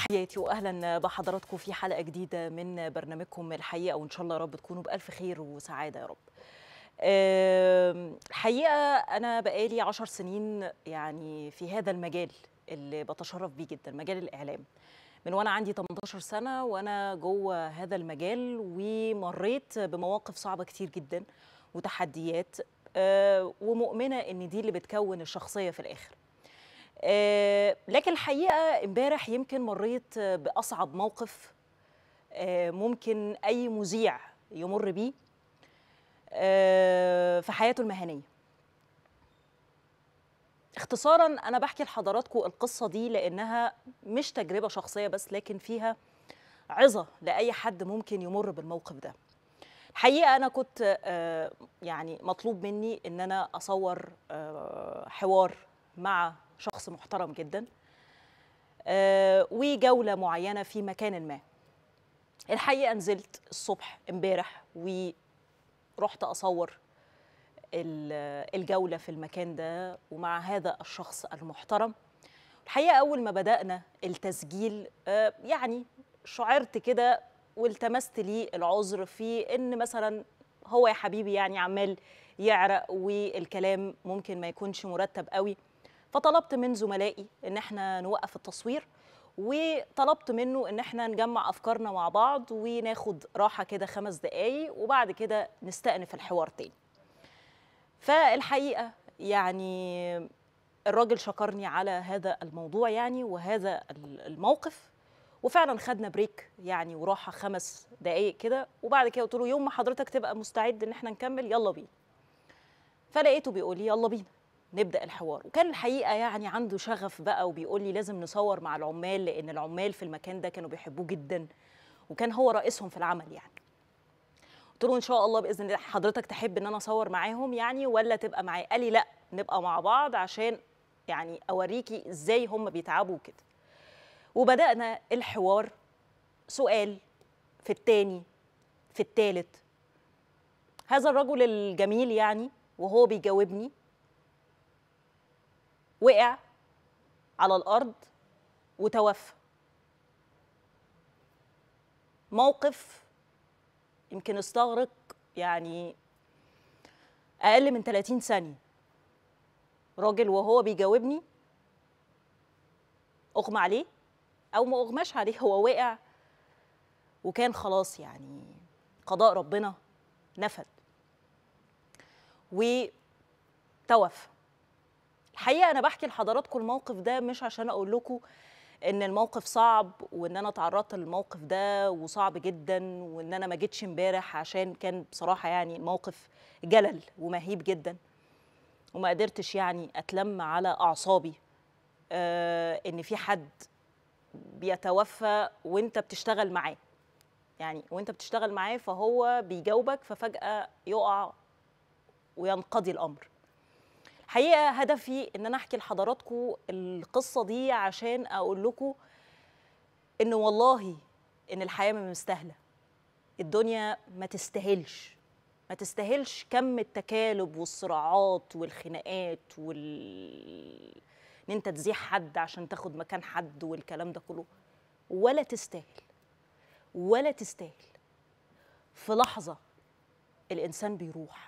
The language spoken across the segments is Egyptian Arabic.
تحياتي واهلا بحضراتكم في حلقه جديده من برنامجكم الحقيقه وان شاء الله يا رب تكونوا بالف خير وسعاده يا رب. الحقيقه انا بقالي عشر سنين يعني في هذا المجال اللي بتشرف بيه جدا مجال الاعلام. من وانا عندي 18 سنه وانا جوه هذا المجال ومريت بمواقف صعبه كتير جدا وتحديات ومؤمنه ان دي اللي بتكون الشخصيه في الاخر. لكن الحقيقه امبارح يمكن مريت باصعب موقف ممكن اي مذيع يمر بيه في حياته المهنيه اختصارا انا بحكي لحضراتكم القصه دي لانها مش تجربه شخصيه بس لكن فيها عظه لاي حد ممكن يمر بالموقف ده الحقيقه انا كنت يعني مطلوب مني ان انا اصور حوار مع شخص محترم جدا أه وجولة معينة في مكان ما الحقيقة نزلت الصبح امبارح ورحت أصور الجولة في المكان ده ومع هذا الشخص المحترم الحقيقة أول ما بدأنا التسجيل أه يعني شعرت كده والتمست لي العذر في إن مثلا هو يا حبيبي يعني عمال يعرق والكلام ممكن ما يكونش مرتب قوي فطلبت من زملائي ان احنا نوقف التصوير وطلبت منه ان احنا نجمع افكارنا مع بعض وناخد راحه كده خمس دقايق وبعد كده نستأنف الحوار تاني فالحقيقه يعني الراجل شكرني على هذا الموضوع يعني وهذا الموقف وفعلا خدنا بريك يعني وراحه خمس دقايق كده وبعد كده قلت له يوم ما حضرتك تبقى مستعد ان احنا نكمل يلا بينا فلقيته بيقول لي يلا بينا نبدا الحوار وكان الحقيقه يعني عنده شغف بقى وبيقول لي لازم نصور مع العمال لان العمال في المكان ده كانوا بيحبوه جدا وكان هو رئيسهم في العمل يعني قلت له ان شاء الله باذن الله حضرتك تحب ان انا اصور معاهم يعني ولا تبقى معايا قال لي لا نبقى مع بعض عشان يعني اوريكي ازاي هم بيتعبوا كده وبدانا الحوار سؤال في التاني في التالت هذا الرجل الجميل يعني وهو بيجاوبني وقع على الارض وتوفى موقف يمكن استغرق يعني اقل من 30 ثانيه راجل وهو بيجاوبني اغمى عليه او ما اغماش عليه هو وقع وكان خلاص يعني قضاء ربنا نفد وتوفى الحقيقه انا بحكي لحضراتكم الموقف ده مش عشان اقول لكم ان الموقف صعب وان انا تعرضت للموقف ده وصعب جدا وان انا ما جيتش امبارح عشان كان بصراحه يعني الموقف جلل ومهيب جدا وما قدرتش يعني اتلم على اعصابي آه ان في حد بيتوفى وانت بتشتغل معاه يعني وانت بتشتغل معاه فهو بيجاوبك ففجاه يقع وينقضي الامر الحقيقه هدفي ان انا احكي لحضراتكم القصه دي عشان اقول لكم ان والله ان الحياه ما مستاهله الدنيا ما تستاهلش ما تستاهلش كم التكالب والصراعات والخناقات وال ان انت تزيح حد عشان تاخد مكان حد والكلام ده كله ولا تستاهل ولا تستاهل في لحظه الانسان بيروح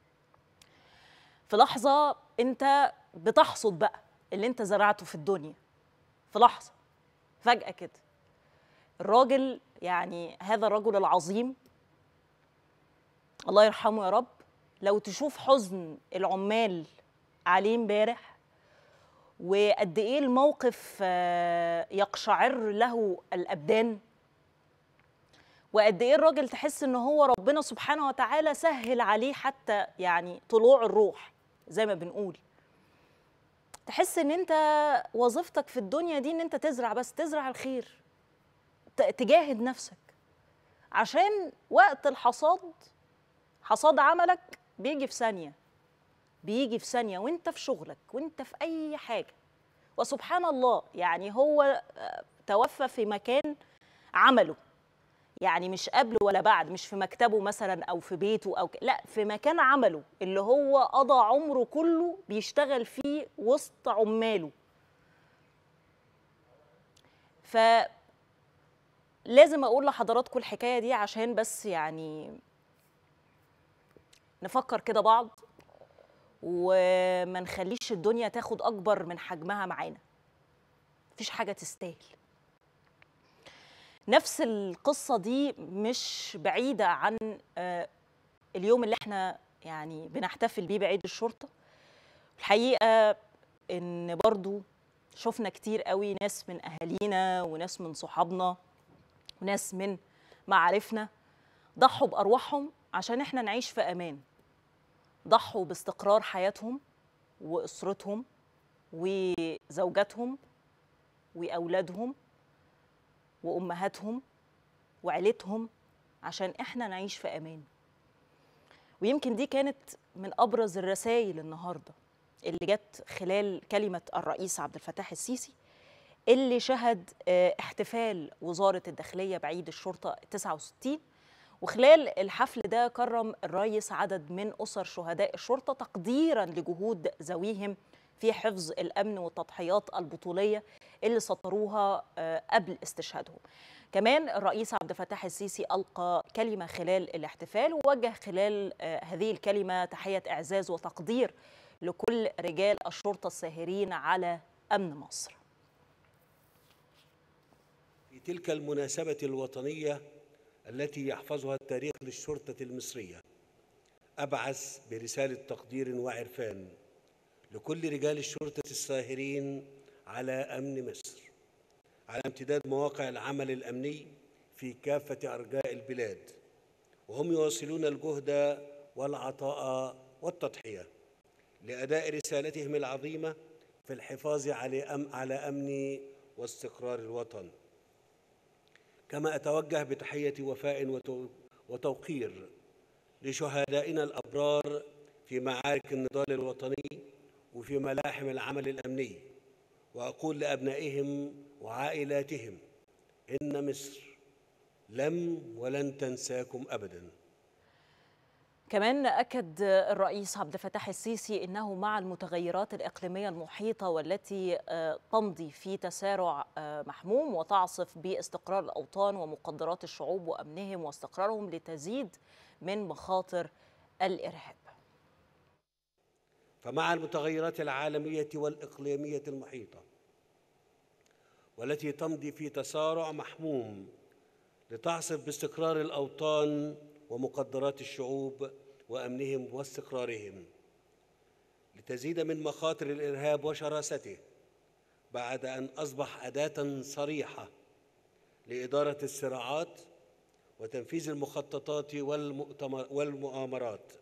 في لحظة أنت بتحصد بقى اللي أنت زرعته في الدنيا في لحظة فجأة كده الراجل يعني هذا الرجل العظيم الله يرحمه يا رب لو تشوف حزن العمال عليه امبارح وقد ايه الموقف يقشعر له الابدان وقد ايه الراجل تحس ان هو ربنا سبحانه وتعالى سهل عليه حتى يعني طلوع الروح زي ما بنقول تحس ان انت وظيفتك في الدنيا دي ان انت تزرع بس تزرع الخير تجاهد نفسك عشان وقت الحصاد حصاد عملك بيجي في ثانيه بيجي في ثانيه وانت في شغلك وانت في اي حاجه وسبحان الله يعني هو توفى في مكان عمله يعني مش قبل ولا بعد مش في مكتبه مثلا او في بيته او ك... لا في مكان عمله اللي هو قضى عمره كله بيشتغل فيه وسط عماله لازم اقول لحضراتكم الحكايه دي عشان بس يعني نفكر كده بعض وما نخليش الدنيا تاخد اكبر من حجمها معانا مفيش حاجه تستاهل نفس القصه دي مش بعيده عن آه، اليوم اللي احنا يعني بنحتفل بيه بعيد الشرطه الحقيقه ان برضو شفنا كتير قوي ناس من اهالينا وناس من صحابنا وناس من معارفنا ضحوا بارواحهم عشان احنا نعيش في امان ضحوا باستقرار حياتهم واسرتهم وزوجاتهم واولادهم وامهاتهم وعيلتهم عشان احنا نعيش في امان ويمكن دي كانت من ابرز الرسائل النهارده اللي جت خلال كلمه الرئيس عبد الفتاح السيسي اللي شهد آه، احتفال وزاره الداخليه بعيد الشرطه 69 وخلال الحفل ده كرم الرئيس عدد من اسر شهداء الشرطه تقديرا لجهود ذويهم في حفظ الامن والتضحيات البطوليه اللي سطروها آه، قبل استشهادهم. كمان الرئيس عبد الفتاح السيسي القى كلمه خلال الاحتفال ووجه خلال آه، هذه الكلمه تحيه اعزاز وتقدير لكل رجال الشرطه الساهرين على امن مصر. في تلك المناسبة الوطنية التي يحفظها التاريخ للشرطة المصرية أبعث برسالة تقدير وعرفان لكل رجال الشرطة الساهرين على أمن مصر على امتداد مواقع العمل الأمني في كافة أرجاء البلاد وهم يواصلون الجهد والعطاء والتضحية لأداء رسالتهم العظيمة في الحفاظ على أم على أمن واستقرار الوطن كما أتوجه بتحية وفاء وتو- وتوقير لشهدائنا الأبرار في معارك النضال الوطني وفي ملاحم العمل الأمني وأقول لأبنائهم وعائلاتهم إن مصر لم ولن تنساكم أبداً كمان أكد الرئيس عبد الفتاح السيسي أنه مع المتغيرات الإقليمية المحيطة والتي آه، تمضي في تسارع آه، محموم وتعصف باستقرار الأوطان ومقدرات الشعوب وأمنهم واستقرارهم لتزيد من مخاطر الإرهاب فمع المتغيرات العالمية والإقليمية المحيطة والتي تمضي في تسارع محموم لتعصف باستقرار الأوطان ومقدرات الشعوب وأمنهم واستقرارهم لتزيد من مخاطر الإرهاب وشراسته بعد أن أصبح أداة صريحة لإدارة الصراعات وتنفيذ المخططات والمؤتمر والمؤامرات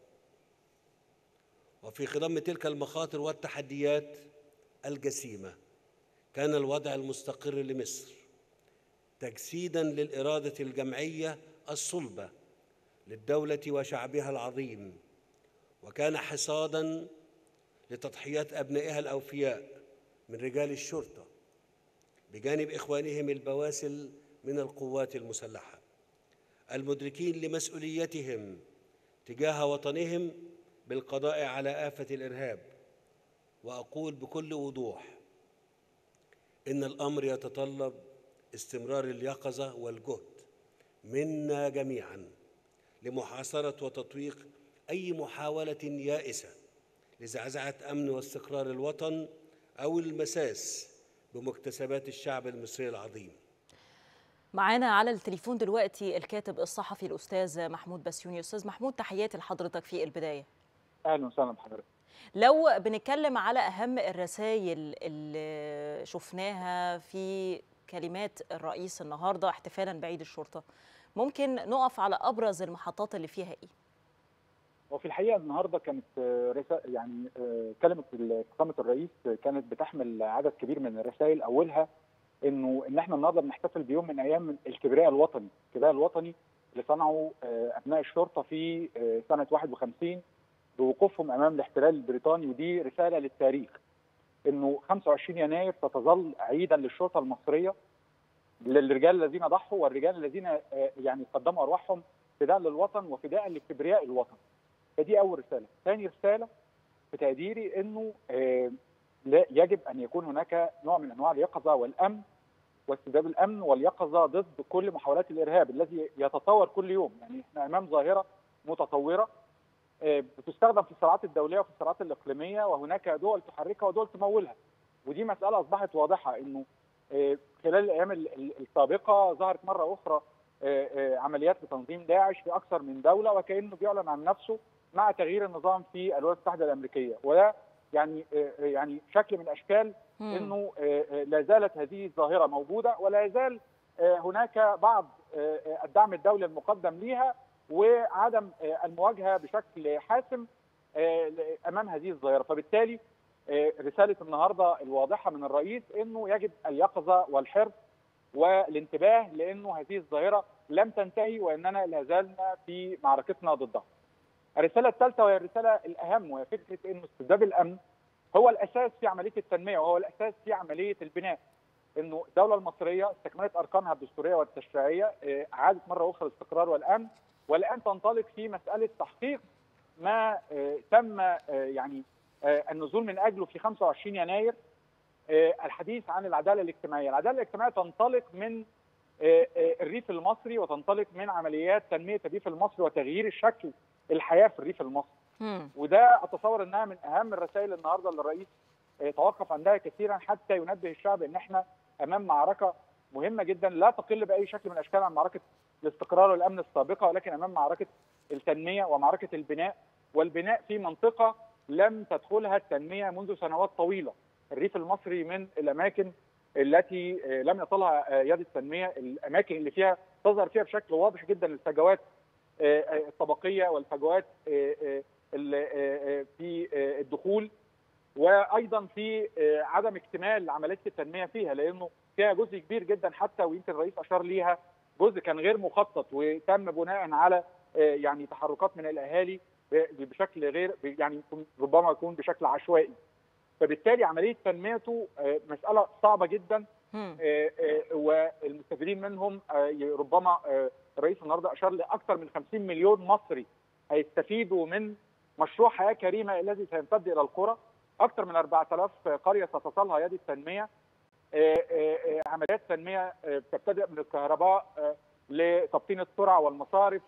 وفي خضم تلك المخاطر والتحديات الجسيمه كان الوضع المستقر لمصر تجسيدا للاراده الجمعيه الصلبه للدوله وشعبها العظيم وكان حصادا لتضحيات ابنائها الاوفياء من رجال الشرطه بجانب اخوانهم البواسل من القوات المسلحه المدركين لمسؤوليتهم تجاه وطنهم بالقضاء على آفة الإرهاب وأقول بكل وضوح إن الأمر يتطلب استمرار اليقظة والجهد منا جميعا لمحاصرة وتطويق أي محاولة يائسة لزعزعة أمن واستقرار الوطن أو المساس بمكتسبات الشعب المصري العظيم معانا على التليفون دلوقتي الكاتب الصحفي الأستاذ محمود بسيوني أستاذ محمود تحياتي لحضرتك في البداية اهلا وسهلا بحضرتك لو بنتكلم على أهم الرسائل اللي شفناها في كلمات الرئيس النهاردة احتفالا بعيد الشرطة ممكن نقف على أبرز المحطات اللي فيها إيه؟ وفي الحقيقه النهارده كانت آه، رسا... يعني آه، كلمه ال- فخامه الرئيس كانت بتحمل عدد كبير من الرسائل اولها انه ان احنا النهارده بنحتفل بيوم من ايام الكبرياء الوطني، الكبرياء الوطني اللي صنعه آه، ابناء الشرطه في آه، سنه 51 بوقوفهم امام الاحتلال البريطاني ودي رساله للتاريخ انه 25 يناير ستظل عيدا للشرطه المصريه للرجال الذين ضحوا والرجال الذين آه، يعني قدموا ارواحهم فداء للوطن وفداء لكبرياء الوطن. فدي اول رساله، ثاني رساله في تقديري انه آه، لا يجب ان يكون هناك نوع من انواع اليقظه والامن واستتباب الامن واليقظه ضد كل محاولات الارهاب الذي يتطور كل يوم يعني احنا امام ظاهره متطوره آه، بتستخدم في الصراعات الدوليه وفي الصراعات الاقليميه وهناك دول تحركها ودول تمولها ودي مساله اصبحت واضحه انه آه، خلال الايام ال- ال- السابقه ظهرت مره اخرى آه، آه، عمليات لتنظيم داعش في اكثر من دوله وكانه بيعلن عن نفسه مع تغيير النظام في الولايات المتحده الامريكيه وده يعني آه، آه، يعني شكل من اشكال مم. انه آه، آه، لا زالت هذه الظاهره موجوده ولا يزال آه، هناك بعض آه، آه، الدعم الدولي المقدم ليها وعدم آه، المواجهه بشكل حاسم آه، امام هذه الظاهره فبالتالي آه، رساله النهارده الواضحه من الرئيس انه يجب اليقظه والحرص والانتباه لانه هذه الظاهره لم تنتهي واننا لا زلنا في معركتنا ضدها. الرساله الثالثه وهي الرساله الاهم وهي فكره انه استتباب الامن هو الاساس في عمليه التنميه وهو الاساس في عمليه البناء. انه الدوله المصريه استكملت اركانها الدستوريه والتشريعيه آه، عادت مره اخرى الاستقرار والامن والان تنطلق في مساله تحقيق ما آه، تم آه، يعني آه، النزول من اجله في 25 يناير آه، الحديث عن العداله الاجتماعيه، العداله الاجتماعيه تنطلق من آه، آه، الريف المصري وتنطلق من عمليات تنميه الريف المصري وتغيير الشكل الحياه في الريف المصري. مم. وده اتصور انها من اهم الرسائل النهارده اللي الرئيس آه، توقف عندها كثيرا حتى ينبه الشعب ان احنا امام معركه مهمه جدا لا تقل باي شكل من الاشكال عن معركه الاستقرار والامن السابقه ولكن امام معركه التنميه ومعركه البناء والبناء في منطقه لم تدخلها التنميه منذ سنوات طويله. الريف المصري من الاماكن التي آه، لم يصلها آه، يد التنميه، الاماكن اللي فيها تظهر فيها بشكل واضح جدا الفجوات آه، آه، الطبقيه والفجوات آه، آه، ال- آه، آه، في آه، الدخول وايضا في آه، عدم اكتمال عمليه التنميه فيها لانه فيها جزء كبير جدا حتى ويمكن الرئيس اشار ليها جزء كان غير مخطط وتم بناء على آه، يعني تحركات من الاهالي ب- بشكل غير يعني يكون- ربما يكون بشكل عشوائي فبالتالي عمليه تنميته آه، مساله صعبه جدا مم. آه، آه، والمستفيدين منهم آه، ربما آه، الرئيس النهارده اشار لاكثر من 50 مليون مصري هيستفيدوا من مشروع حياه كريمه الذي سيمتد الى القرى اكثر من 4000 قريه ستصلها يد التنميه آه، آه، آه، عمليات تنميه آه، بتبتدئ من الكهرباء آه، لتبطين السرعه والمصارف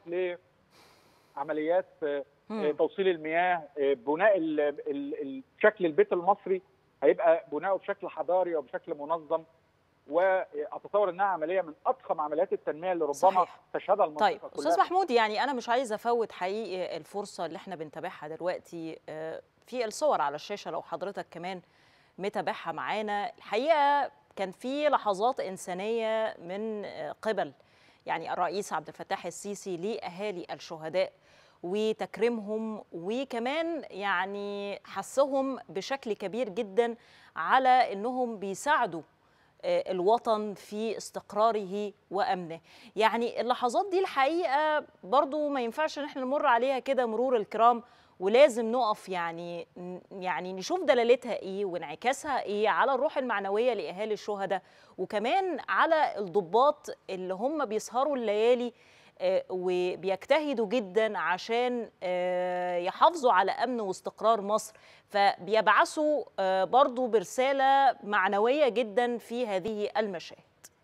لعمليات آه، مم. توصيل المياه آه، بناء ال- ال- ال- شكل البيت المصري هيبقى بناؤه بشكل حضاري وبشكل منظم واتصور انها عمليه من اضخم عمليات التنميه اللي ربما صحيح. تشهدها المنطقه طيب كلها استاذ محمود يعني انا مش عايزه افوت حقيقي الفرصه اللي احنا بنتابعها دلوقتي آه، في الصور على الشاشه لو حضرتك كمان متابعها معانا الحقيقه كان في لحظات انسانيه من آه، قبل يعني الرئيس عبد الفتاح السيسي لاهالي الشهداء وتكريمهم وكمان يعني حثهم بشكل كبير جدا على انهم بيساعدوا آه، الوطن في استقراره وامنه يعني اللحظات دي الحقيقه برضو ما ينفعش ان احنا نمر عليها كده مرور الكرام ولازم نقف يعني يعني نشوف دلالتها ايه وانعكاسها ايه على الروح المعنويه لاهالي الشهداء وكمان على الضباط اللي هم بيسهروا الليالي آه، وبيجتهدوا جدا عشان آه، يحافظوا على امن واستقرار مصر فبيبعثوا آه، برضو برساله معنويه جدا في هذه المشاهد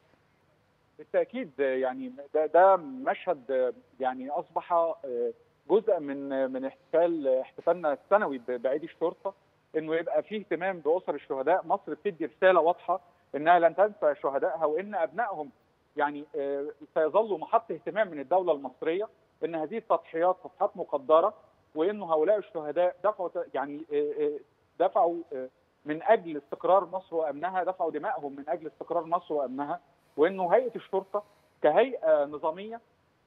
بالتاكيد يعني ده ده مشهد يعني اصبح جزء من من احتفال احتفالنا السنوي بعيد الشرطه انه يبقى فيه اهتمام باسر الشهداء مصر بتدي رساله واضحه انها لن تنسى شهدائها وان ابنائهم يعني سيظلوا محط اهتمام من الدوله المصريه ان هذه التضحيات تضحيات مقدره وانه هؤلاء الشهداء دفعوا يعني دفعوا من اجل استقرار مصر وامنها دفعوا دمائهم من اجل استقرار مصر وامنها وانه هيئه الشرطه كهيئه نظاميه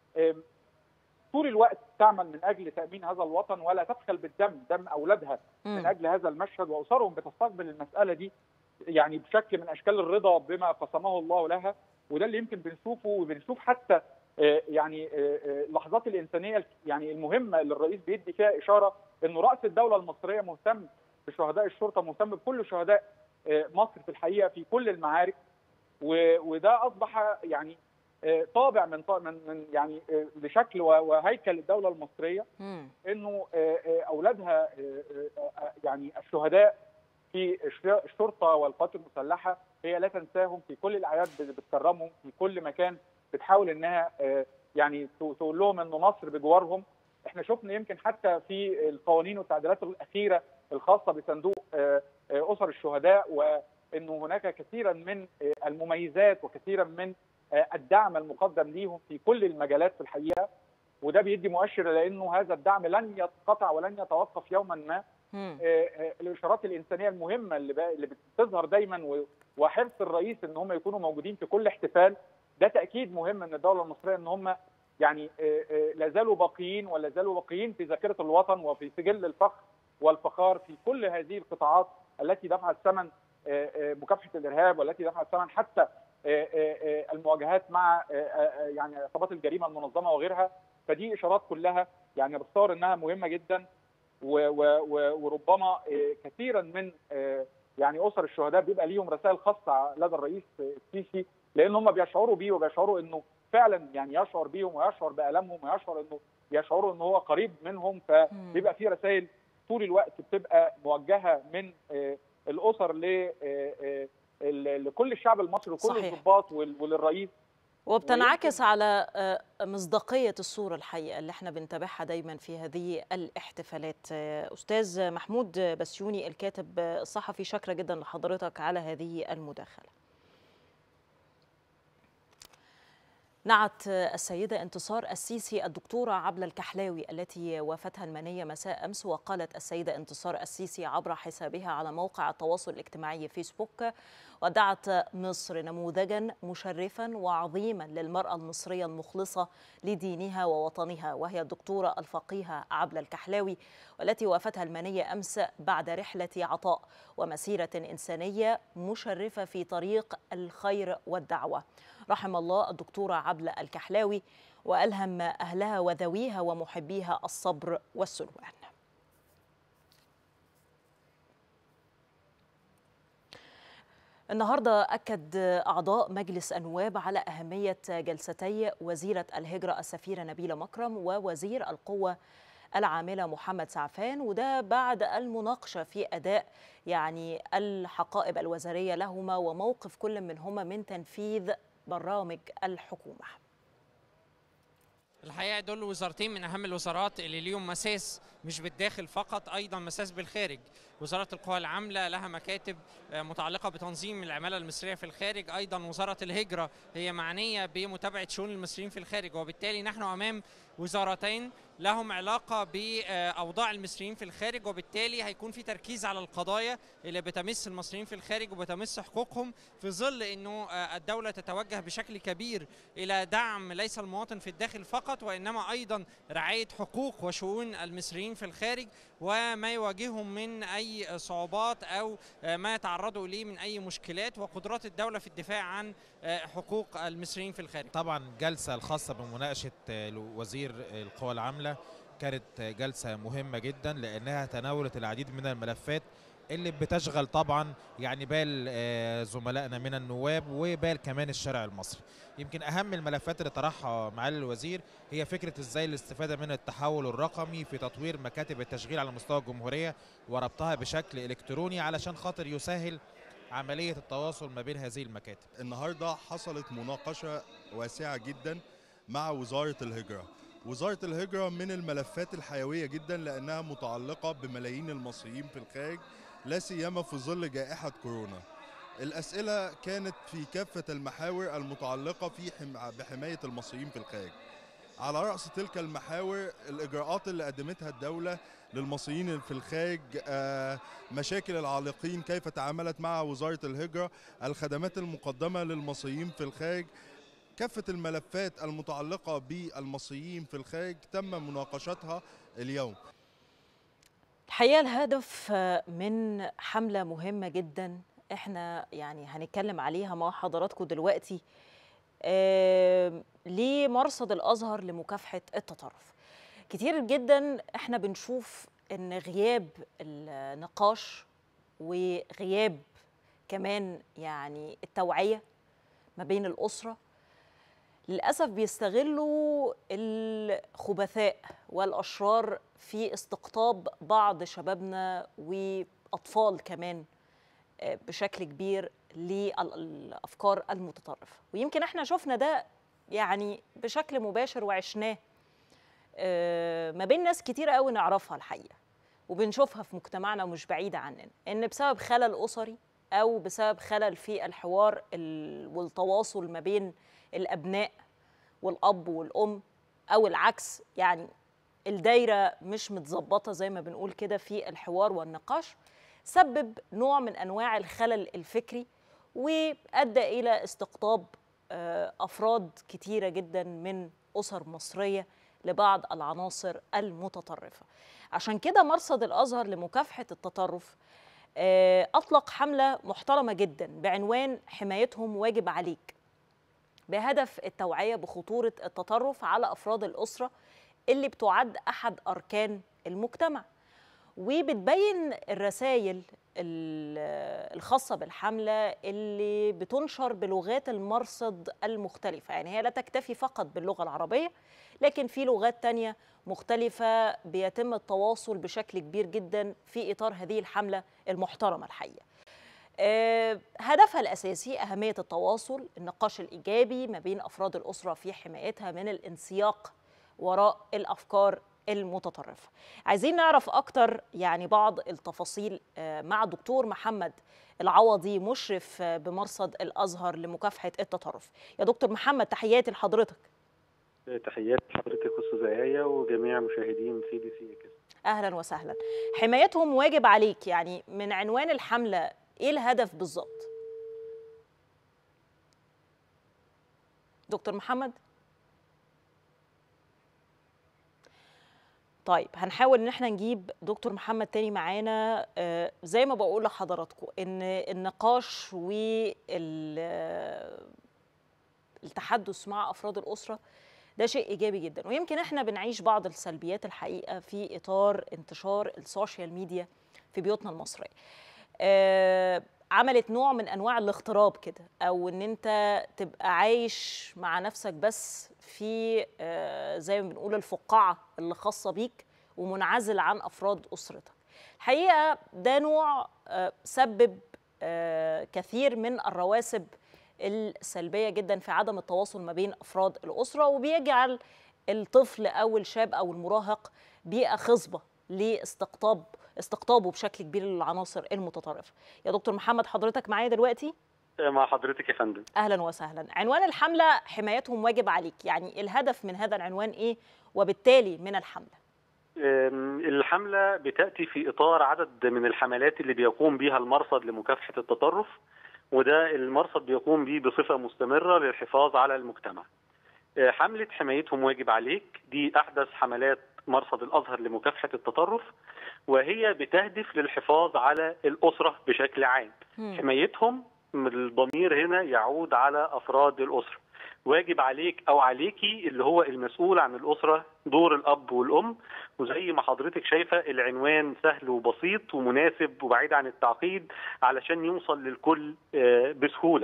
طول الوقت تعمل من اجل تامين هذا الوطن ولا تبخل بالدم دم اولادها من اجل هذا المشهد واسرهم بتستقبل المساله دي يعني بشكل من اشكال الرضا بما قسمه الله لها وده اللي يمكن بنشوفه وبنشوف حتى يعني اللحظات الانسانيه يعني المهمه اللي الرئيس بيدي فيها اشاره انه راس الدوله المصريه مهتم بشهداء الشرطه مهتم بكل شهداء مصر في الحقيقه في كل المعارك وده اصبح يعني طابع من من يعني لشكل وهيكل الدوله المصريه انه اولادها يعني الشهداء في الش- الشرطه والقوات المسلحه هي لا تنساهم في كل الاعياد بت- بتكرمهم في كل مكان بتحاول انها آه، يعني ت- تقول لهم ان مصر بجوارهم احنا شفنا يمكن حتى في القوانين والتعديلات الاخيره الخاصه بصندوق آه، آه، اسر الشهداء وانه هناك كثيرا من آه، المميزات وكثيرا من آه، الدعم المقدم ليهم في كل المجالات في الحقيقه وده بيدي مؤشر لانه هذا الدعم لن ينقطع ولن يتوقف يوما ما مم. آه، آه، الاشارات الانسانيه المهمه اللي بقى اللي بتظهر دايما و- وحرص الرئيس ان هم يكونوا موجودين في كل احتفال ده تاكيد مهم من الدوله المصريه ان هم يعني آه، آه، لا زالوا باقيين ولا زالوا باقيين في ذاكره الوطن وفي سجل الفخر والفخار في كل هذه القطاعات التي دفعت ثمن آه، آه، مكافحه الارهاب والتي دفعت ثمن حتى آه، آه، آه، المواجهات مع آه، آه، يعني عصابات الجريمه المنظمه وغيرها فدي اشارات كلها يعني بتصور انها مهمه جدا و- و- و- وربما آه، كثيرا من آه، يعني اسر الشهداء بيبقى ليهم رسائل خاصه لدى الرئيس السيسي لان هم بيشعروا بيه وبيشعروا انه فعلا يعني يشعر بيهم ويشعر بالامهم ويشعر انه يشعروا ان هو قريب منهم فبيبقى في رسائل طول الوقت بتبقى موجهه من آه، الاسر ل آه، آه، ال- لكل الشعب المصري وكل صحيح. الضباط وال- وللرئيس وبتنعكس على آه، مصداقية الصورة الحقيقة اللي احنا بنتابعها دايما في هذه الاحتفالات آه، أستاذ محمود بسيوني الكاتب الصحفي شكرا جدا لحضرتك على هذه المداخلة نعت السيدة انتصار السيسي الدكتورة عبلة الكحلاوي التي وافتها المنية مساء أمس وقالت السيدة انتصار السيسي عبر حسابها على موقع التواصل الاجتماعي فيسبوك ودعت مصر نموذجا مشرفا وعظيما للمرأة المصرية المخلصة لدينها ووطنها وهي الدكتورة الفقيهة عبلة الكحلاوي والتي وافتها المنية أمس بعد رحلة عطاء ومسيرة إنسانية مشرفة في طريق الخير والدعوة رحم الله الدكتورة عبلة الكحلاوي وألهم أهلها وذويها ومحبيها الصبر والسلوان النهارده اكد اعضاء مجلس النواب على اهميه جلستي وزيره الهجره السفيره نبيله مكرم ووزير القوه العامله محمد سعفان وده بعد المناقشه في اداء يعني الحقائب الوزاريه لهما وموقف كل منهما من تنفيذ برامج الحكومه الحقيقه دول وزارتين من اهم الوزارات اللي ليهم مساس مش بالداخل فقط ايضا مساس بالخارج وزاره القوى العامله لها مكاتب آه، متعلقه بتنظيم العماله المصريه في الخارج ايضا وزاره الهجره هي معنيه بمتابعه شؤون المصريين في الخارج وبالتالي نحن امام وزارتين لهم علاقه باوضاع المصريين في الخارج وبالتالي هيكون في تركيز على القضايا اللي بتمس المصريين في الخارج وبتمس حقوقهم في ظل انه آه، الدوله تتوجه بشكل كبير الى دعم ليس المواطن في الداخل فقط وانما ايضا رعايه حقوق وشؤون المصريين في الخارج وما يواجههم من اي صعوبات او آه، ما يتعرضوا اليه من اي مشكلات وقدرات الدوله في الدفاع عن آه، حقوق المصريين في الخارج طبعا جلسة الخاصة بمناقشة آه، وزير القوى العاملة كانت آه، جلسة مهمة جدا لأنها تناولت العديد من الملفات اللي بتشغل طبعا يعني بال آه، زملائنا من النواب وبال كمان الشارع المصري يمكن أهم الملفات اللي طرحها معالي الوزير هي فكرة ازاي الاستفادة من التحول الرقمي في تطوير مكاتب التشغيل على مستوى الجمهورية وربطها بشكل إلكتروني علشان خاطر يسهل عملية التواصل ما بين هذه المكاتب النهارده حصلت مناقشه واسعه جدا مع وزاره الهجره وزاره الهجره من الملفات الحيويه جدا لانها متعلقه بملايين المصريين في الخارج لا سيما في ظل جائحه كورونا الاسئله كانت في كافه المحاور المتعلقه في حم... بحمايه المصريين في الخارج على راس تلك المحاور الاجراءات اللي قدمتها الدوله للمصريين في الخارج آه، مشاكل العالقين كيف تعاملت مع وزاره الهجره الخدمات المقدمه للمصريين في الخارج كافه الملفات المتعلقه بالمصريين في الخارج تم مناقشتها اليوم الحقيقه الهدف من حمله مهمه جدا احنا يعني هنتكلم عليها مع حضراتكم دلوقتي آه لمرصد الازهر لمكافحه التطرف كتير جدا احنا بنشوف ان غياب النقاش وغياب كمان يعني التوعيه ما بين الاسره للاسف بيستغلوا الخبثاء والاشرار في استقطاب بعض شبابنا واطفال كمان آه، بشكل كبير للافكار المتطرفه ويمكن احنا شفنا ده يعني بشكل مباشر وعشناه آه، ما بين ناس كتير قوي نعرفها الحقيقه وبنشوفها في مجتمعنا ومش بعيده عننا ان بسبب خلل اسري او بسبب خلل في الحوار ال- والتواصل ما بين الابناء والاب والام او العكس يعني الدايره مش متظبطه زي ما بنقول كده في الحوار والنقاش سبب نوع من انواع الخلل الفكري وادى الى استقطاب آه، افراد كتيره جدا من اسر مصريه لبعض العناصر المتطرفه عشان كده مرصد الازهر لمكافحه التطرف آه، اطلق حمله محترمه جدا بعنوان حمايتهم واجب عليك بهدف التوعيه بخطوره التطرف على افراد الاسره اللي بتعد احد اركان المجتمع وبتبين الرسائل ال- الخاصة بالحملة اللي بتنشر بلغات المرصد المختلفة يعني هي لا تكتفي فقط باللغة العربية لكن في لغات تانية مختلفة بيتم التواصل بشكل كبير جدا في إطار هذه الحملة المحترمة الحقيقة آه، هدفها الأساسي أهمية التواصل النقاش الإيجابي ما بين أفراد الأسرة في حمايتها من الانسياق وراء الأفكار المتطرفة عايزين نعرف أكتر يعني بعض التفاصيل آه، مع دكتور محمد العوضي مشرف آه، بمرصد الأزهر لمكافحة التطرف يا دكتور محمد تحياتي لحضرتك تحيات حضرتك استاذه ايه وجميع مشاهدين سي دي سي كده أهلا وسهلا حمايتهم واجب عليك يعني من عنوان الحملة إيه الهدف بالظبط دكتور محمد طيب هنحاول ان احنا نجيب دكتور محمد تاني معانا آه، زي ما بقول لحضراتكم ان النقاش والتحدث مع افراد الاسره ده شيء ايجابي جدا ويمكن احنا بنعيش بعض السلبيات الحقيقه في اطار انتشار السوشيال ميديا في بيوتنا المصريه آه، عملت نوع من انواع الاغتراب كده او ان انت تبقى عايش مع نفسك بس في آه، زي ما بنقول الفقاعه اللي خاصه بيك ومنعزل عن افراد اسرتك الحقيقه ده نوع آه، سبب آه، كثير من الرواسب السلبيه جدا في عدم التواصل ما بين افراد الاسره وبيجعل الطفل او الشاب او المراهق بيئه خصبه لاستقطاب استقطابه بشكل كبير للعناصر المتطرفه. يا دكتور محمد حضرتك معايا دلوقتي؟ مع حضرتك يا فندم اهلا وسهلا. عنوان الحمله حمايتهم واجب عليك، يعني الهدف من هذا العنوان ايه وبالتالي من الحمله؟ أم، الحملة بتأتي في إطار عدد من الحملات اللي بيقوم بها المرصد لمكافحة التطرف وده المرصد بيقوم به بصفة مستمرة للحفاظ على المجتمع أه، حملة حمايتهم واجب عليك دي أحدث حملات مرصد الأزهر لمكافحة التطرف وهي بتهدف للحفاظ على الأسرة بشكل عام مم. حمايتهم الضمير هنا يعود على افراد الاسره واجب عليك او عليكي اللي هو المسؤول عن الاسره دور الاب والام وزي ما حضرتك شايفه العنوان سهل وبسيط ومناسب وبعيد عن التعقيد علشان يوصل للكل آه، بسهوله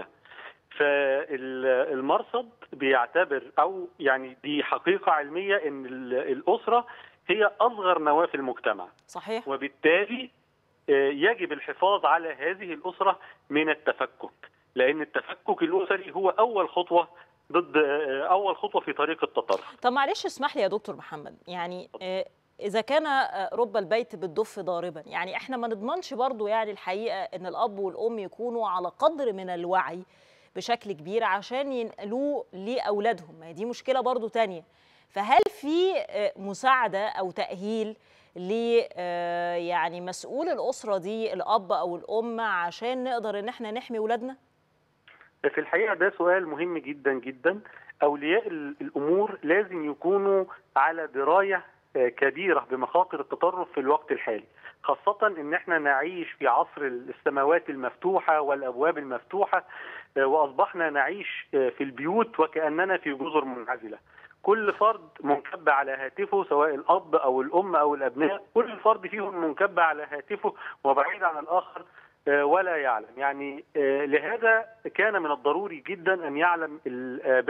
فالمرصد بيعتبر او يعني دي حقيقه علميه ان ال- الاسره هي اصغر نواه في المجتمع صحيح؟ وبالتالي آه، يجب الحفاظ على هذه الأسرة من التفكك لأن التفكك الأسري هو أول خطوة ضد آه، أول خطوة في طريق التطرف طب معلش اسمح لي يا دكتور محمد يعني آه، اذا كان آه، رب البيت بالدف ضاربا يعني احنا ما نضمنش برضو يعني الحقيقه ان الاب والام يكونوا على قدر من الوعي بشكل كبير عشان ينقلوه لاولادهم ما هي دي مشكله برضو تانية فهل في آه، مساعده او تاهيل ل آه، يعني مسؤول الاسره دي الاب او الام عشان نقدر ان احنا نحمي ولادنا في الحقيقة ده سؤال مهم جدا جدا أولياء ال- الأمور لازم يكونوا على دراية آه، كبيرة بمخاطر التطرف في الوقت الحالي خاصة إن إحنا نعيش في عصر السماوات المفتوحة والأبواب المفتوحة آه، وأصبحنا نعيش آه، في البيوت وكأننا في جزر منعزلة كل فرد منكب على هاتفه سواء الأب أو الأم أو الأبناء كل فرد فيهم منكب على هاتفه وبعيد عن الآخر آه، ولا يعلم يعني آه، لهذا كان من الضروري جدا أن يعلم الآباء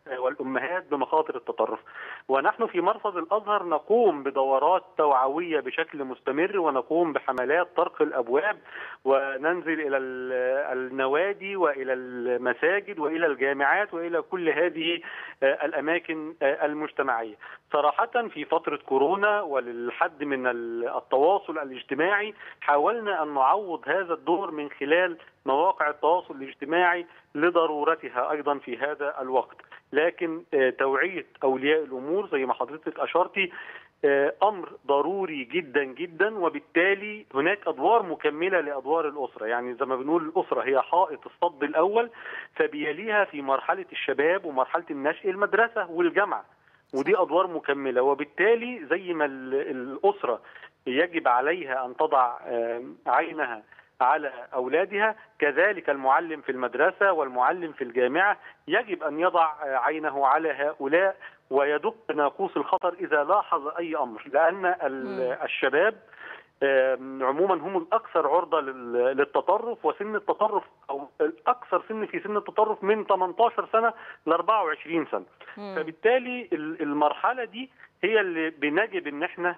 والامهات بمخاطر التطرف ونحن في مرصد الازهر نقوم بدورات توعويه بشكل مستمر ونقوم بحملات طرق الابواب وننزل الى النوادي والى المساجد والى الجامعات والى كل هذه الاماكن المجتمعيه صراحه في فتره كورونا وللحد من التواصل الاجتماعي حاولنا ان نعوض هذا الدور من خلال مواقع التواصل الاجتماعي لضرورتها ايضا في هذا الوقت لكن توعيه اولياء الامور زي ما حضرتك اشرتي امر ضروري جدا جدا وبالتالي هناك ادوار مكمله لادوار الاسره يعني زي ما بنقول الاسره هي حائط الصد الاول فبيليها في مرحله الشباب ومرحله النشء المدرسه والجامعه ودي ادوار مكمله وبالتالي زي ما الاسره يجب عليها ان تضع عينها على اولادها كذلك المعلم في المدرسه والمعلم في الجامعه يجب ان يضع عينه على هؤلاء ويدق ناقوس الخطر اذا لاحظ اي امر لان الشباب عموما هم الاكثر عرضه للتطرف وسن التطرف او الاكثر سن في سن التطرف من 18 سنه ل 24 سنه فبالتالي المرحله دي هي اللي بنجب ان احنا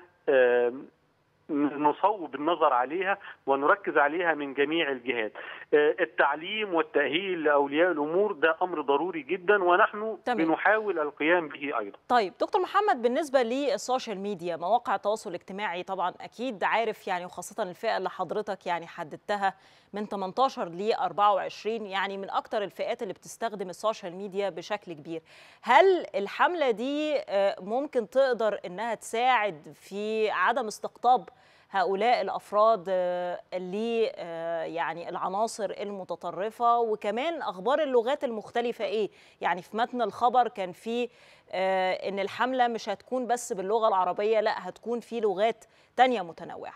نصوب النظر عليها ونركز عليها من جميع الجهات التعليم والتأهيل لأولياء الأمور ده أمر ضروري جدا ونحن تمام. بنحاول القيام به أيضا طيب دكتور محمد بالنسبة للسوشيال ميديا مواقع التواصل الاجتماعي طبعا أكيد عارف يعني وخاصة الفئة اللي حضرتك يعني حددتها من 18 ل 24 يعني من أكتر الفئات اللي بتستخدم السوشيال ميديا بشكل كبير هل الحملة دي ممكن تقدر إنها تساعد في عدم استقطاب هؤلاء الافراد اللي يعني العناصر المتطرفه وكمان اخبار اللغات المختلفه ايه يعني في متن الخبر كان في ان الحمله مش هتكون بس باللغه العربيه لا هتكون في لغات تانية متنوعه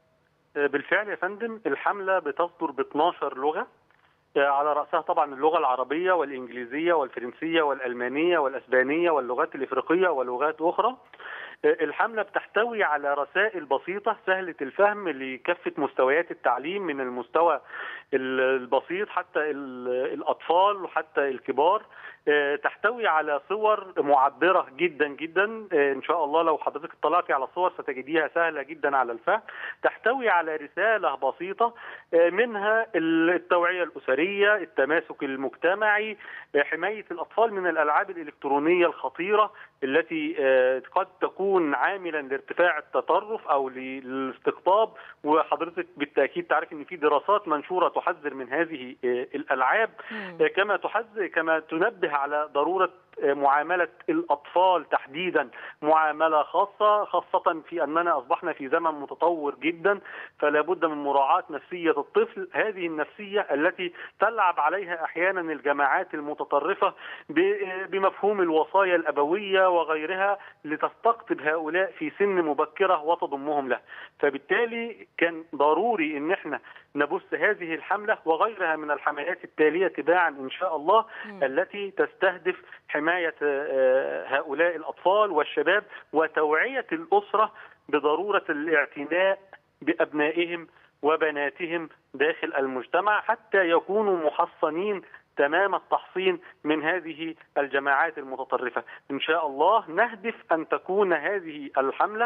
بالفعل يا فندم الحمله بتصدر ب 12 لغه على راسها طبعا اللغه العربيه والانجليزيه والفرنسيه والالمانيه والاسبانيه واللغات الافريقيه ولغات اخرى الحملة بتحتوي على رسائل بسيطة سهلة الفهم لكافة مستويات التعليم من المستوى البسيط حتى الأطفال وحتى الكبار تحتوي على صور معبرة جدا جدا إن شاء الله لو حضرتك اطلعتي على الصور ستجديها سهلة جدا على الفهم تحتوي على رسالة بسيطة منها التوعية الأسرية التماسك المجتمعي حماية الأطفال من الألعاب الإلكترونية الخطيرة التي قد تكون عاملا لارتفاع التطرف او للاستقطاب وحضرتك بالتاكيد تعرف ان في دراسات منشوره تحذر من هذه الالعاب كما تحذر كما تنبه على ضروره معامله الاطفال تحديدا معامله خاصه خاصه في اننا اصبحنا في زمن متطور جدا فلا بد من مراعاه نفسيه الطفل هذه النفسيه التي تلعب عليها احيانا الجماعات المتطرفه بمفهوم الوصايا الابويه وغيرها لتستقطب هؤلاء في سن مبكره وتضمهم له فبالتالي كان ضروري ان احنا نبث هذه الحمله وغيرها من الحملات التاليه تباعا ان شاء الله م. التي تستهدف حمايه هؤلاء الاطفال والشباب وتوعيه الاسره بضروره الاعتناء بابنائهم وبناتهم داخل المجتمع حتى يكونوا محصنين تمام التحصين من هذه الجماعات المتطرفه ان شاء الله نهدف ان تكون هذه الحمله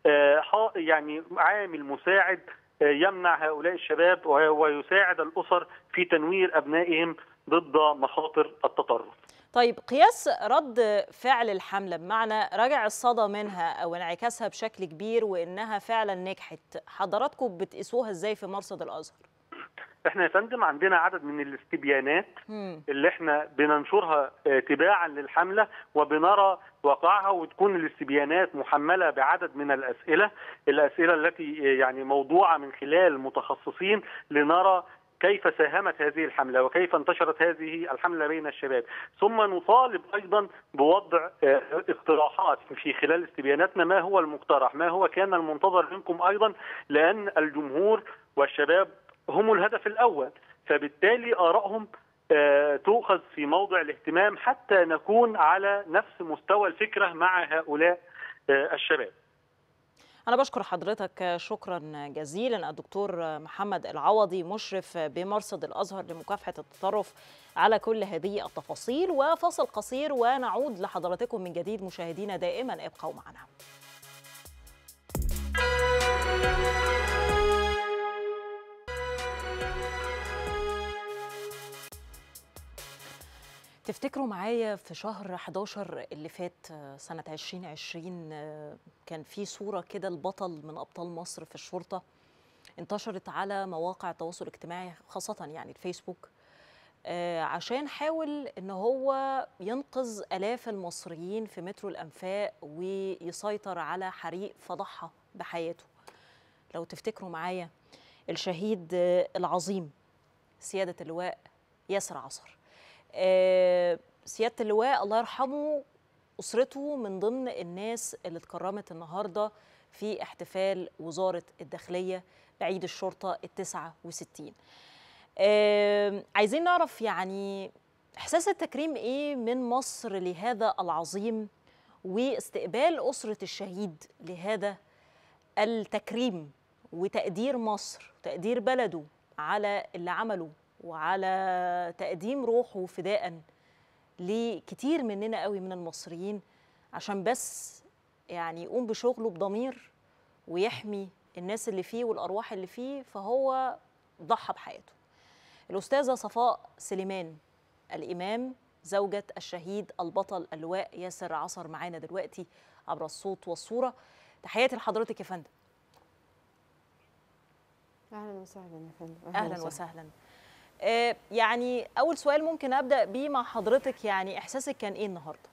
يعني عامل مساعد يمنع هؤلاء الشباب ويساعد الاسر في تنوير ابنائهم ضد مخاطر التطرف طيب قياس رد فعل الحملة بمعنى رجع الصدى منها أو انعكاسها بشكل كبير وإنها فعلا نجحت حضراتكم بتقيسوها إزاي في مرصد الأزهر؟ احنا يا فندم عندنا عدد من الاستبيانات اللي احنا بننشرها تباعا للحمله وبنرى وقعها وتكون الاستبيانات محمله بعدد من الاسئله، الاسئله التي يعني موضوعه من خلال متخصصين لنرى كيف ساهمت هذه الحمله وكيف انتشرت هذه الحمله بين الشباب، ثم نطالب ايضا بوضع اقتراحات في خلال استبياناتنا ما هو المقترح، ما هو كان المنتظر منكم ايضا لان الجمهور والشباب هم الهدف الاول فبالتالي ارائهم تؤخذ في موضع الاهتمام حتى نكون على نفس مستوى الفكره مع هؤلاء الشباب أنا بشكر حضرتك شكرا جزيلا الدكتور محمد العوضي مشرف بمرصد الأزهر لمكافحة التطرف على كل هذه التفاصيل وفاصل قصير ونعود لحضراتكم من جديد مشاهدينا دائما ابقوا معنا تفتكروا معايا في شهر 11 اللي فات سنة 2020 كان في صورة كده البطل من أبطال مصر في الشرطة انتشرت على مواقع التواصل الاجتماعي خاصة يعني الفيسبوك عشان حاول ان هو ينقذ الاف المصريين في مترو الانفاق ويسيطر على حريق فضحى بحياته لو تفتكروا معايا الشهيد العظيم سيادة اللواء ياسر عصر سيادة اللواء الله يرحمه أسرته من ضمن الناس اللي اتكرمت النهاردة في احتفال وزارة الداخلية بعيد الشرطة التسعة وستين عايزين نعرف يعني إحساس التكريم إيه من مصر لهذا العظيم واستقبال أسرة الشهيد لهذا التكريم وتقدير مصر تقدير بلده على اللي عمله وعلى تقديم روحه فداء لكتير مننا قوي من المصريين عشان بس يعني يقوم بشغله بضمير ويحمي الناس اللي فيه والارواح اللي فيه فهو ضحى بحياته. الاستاذه صفاء سليمان الامام زوجة الشهيد البطل اللواء ياسر عصر معانا دلوقتي عبر الصوت والصوره. تحياتي لحضرتك يا فندم. اهلا وسهلا يا فندم اهلا, أهلاً وسهلا. آه يعني اول سؤال ممكن ابدا بيه مع حضرتك يعني احساسك كان ايه النهارده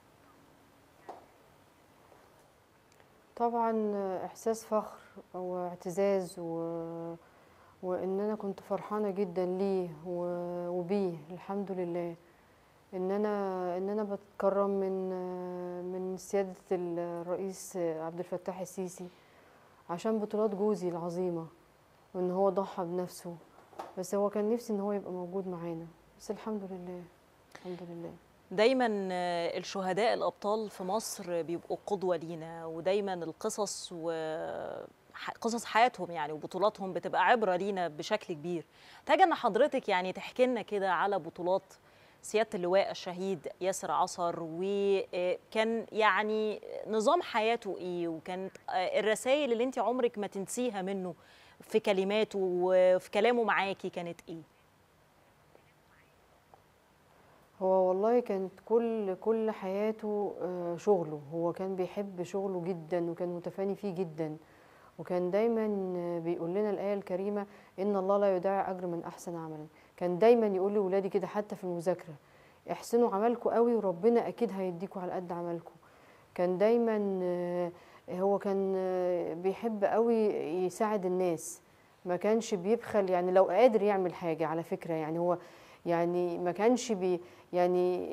طبعا احساس فخر واعتزاز و... وان انا كنت فرحانه جدا ليه و... وبيه الحمد لله ان انا ان انا بتكرم من من سياده الرئيس عبد الفتاح السيسي عشان بطولات جوزي العظيمه وان هو ضحى بنفسه بس هو كان نفسي ان هو يبقى موجود معانا بس الحمد لله الحمد لله دايما الشهداء الابطال في مصر بيبقوا قدوه لينا ودايما القصص و قصص حياتهم يعني وبطولاتهم بتبقى عبره لينا بشكل كبير محتاجه ان حضرتك يعني تحكي لنا كده على بطولات سياده اللواء الشهيد ياسر عصر وكان يعني نظام حياته ايه وكانت الرسائل اللي انت عمرك ما تنسيها منه في كلماته وفي كلامه معاكي كانت ايه هو والله كانت كل كل حياته شغله هو كان بيحب شغله جدا وكان متفاني فيه جدا وكان دايما بيقول لنا الآية الكريمة إن الله لا يضيع أجر من أحسن عملا كان دايما يقول لأولادي كده حتى في المذاكرة احسنوا عملكم قوي وربنا أكيد هيديكوا على قد عملكم كان دايما هو كان بيحب قوي يساعد الناس ما كانش بيبخل يعني لو قادر يعمل حاجة على فكرة يعني هو يعني ما كانش بي يعني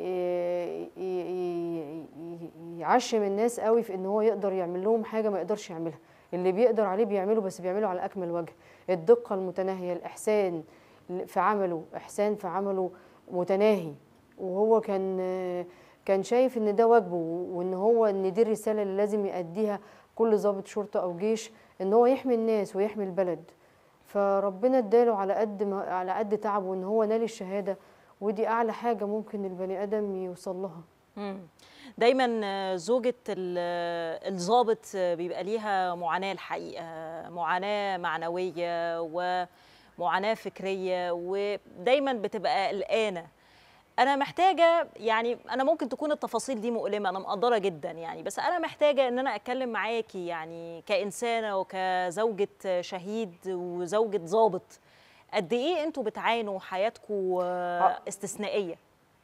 يعشم الناس قوي في ان هو يقدر يعمل لهم حاجة ما يقدرش يعملها اللي بيقدر عليه بيعمله بس بيعمله على أكمل وجه الدقة المتناهية الإحسان في عمله إحسان في عمله متناهي وهو كان كان شايف ان ده واجبه وان هو ان دي الرساله اللي لازم يأديها كل ضابط شرطه او جيش ان هو يحمي الناس ويحمي البلد فربنا اداله على قد ما على قد تعبه ان هو نال الشهاده ودي اعلى حاجه ممكن البني ادم يوصل لها دايما زوجة الضابط بيبقى ليها معاناة الحقيقة معاناة معنوية ومعاناة فكرية ودايما بتبقى قلقانة انا محتاجه يعني انا ممكن تكون التفاصيل دي مؤلمه انا مقدره جدا يعني بس انا محتاجه ان انا اتكلم معاكي يعني كانسانه وكزوجه شهيد وزوجه ضابط قد ايه انتوا بتعانوا حياتكم استثنائيه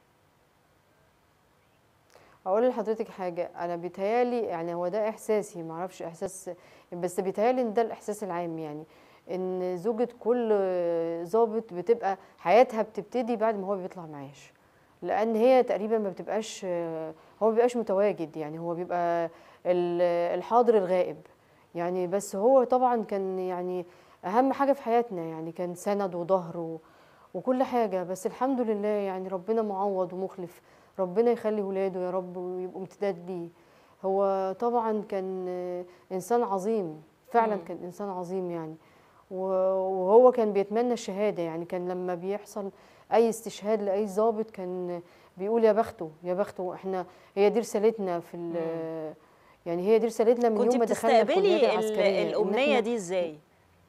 اقول لحضرتك حاجه انا بيتهيالي يعني هو ده احساسي معرفش احساس بس بيتهيالي ان ده الاحساس العام يعني ان زوجة كل ضابط بتبقى حياتها بتبتدي بعد ما هو بيطلع معاش لان هي تقريبا ما بتبقاش هو ما بيبقاش متواجد يعني هو بيبقى الحاضر الغائب يعني بس هو طبعا كان يعني اهم حاجه في حياتنا يعني كان سند وظهر وكل حاجه بس الحمد لله يعني ربنا معوض ومخلف ربنا يخلي ولاده يا رب ويبقوا امتداد ليه هو طبعا كان انسان عظيم فعلا مم. كان انسان عظيم يعني و- وهو كان بيتمنى الشهاده يعني كان لما بيحصل اي استشهاد لاي ضابط كان بيقول يا بخته يا بخته احنا هي دي رسالتنا في ال- يعني هي دي رسالتنا من كنت يوم ما دخلنا الكليات بتستقبلي ال- العسكريه إن الامنيه إحنا- دي ازاي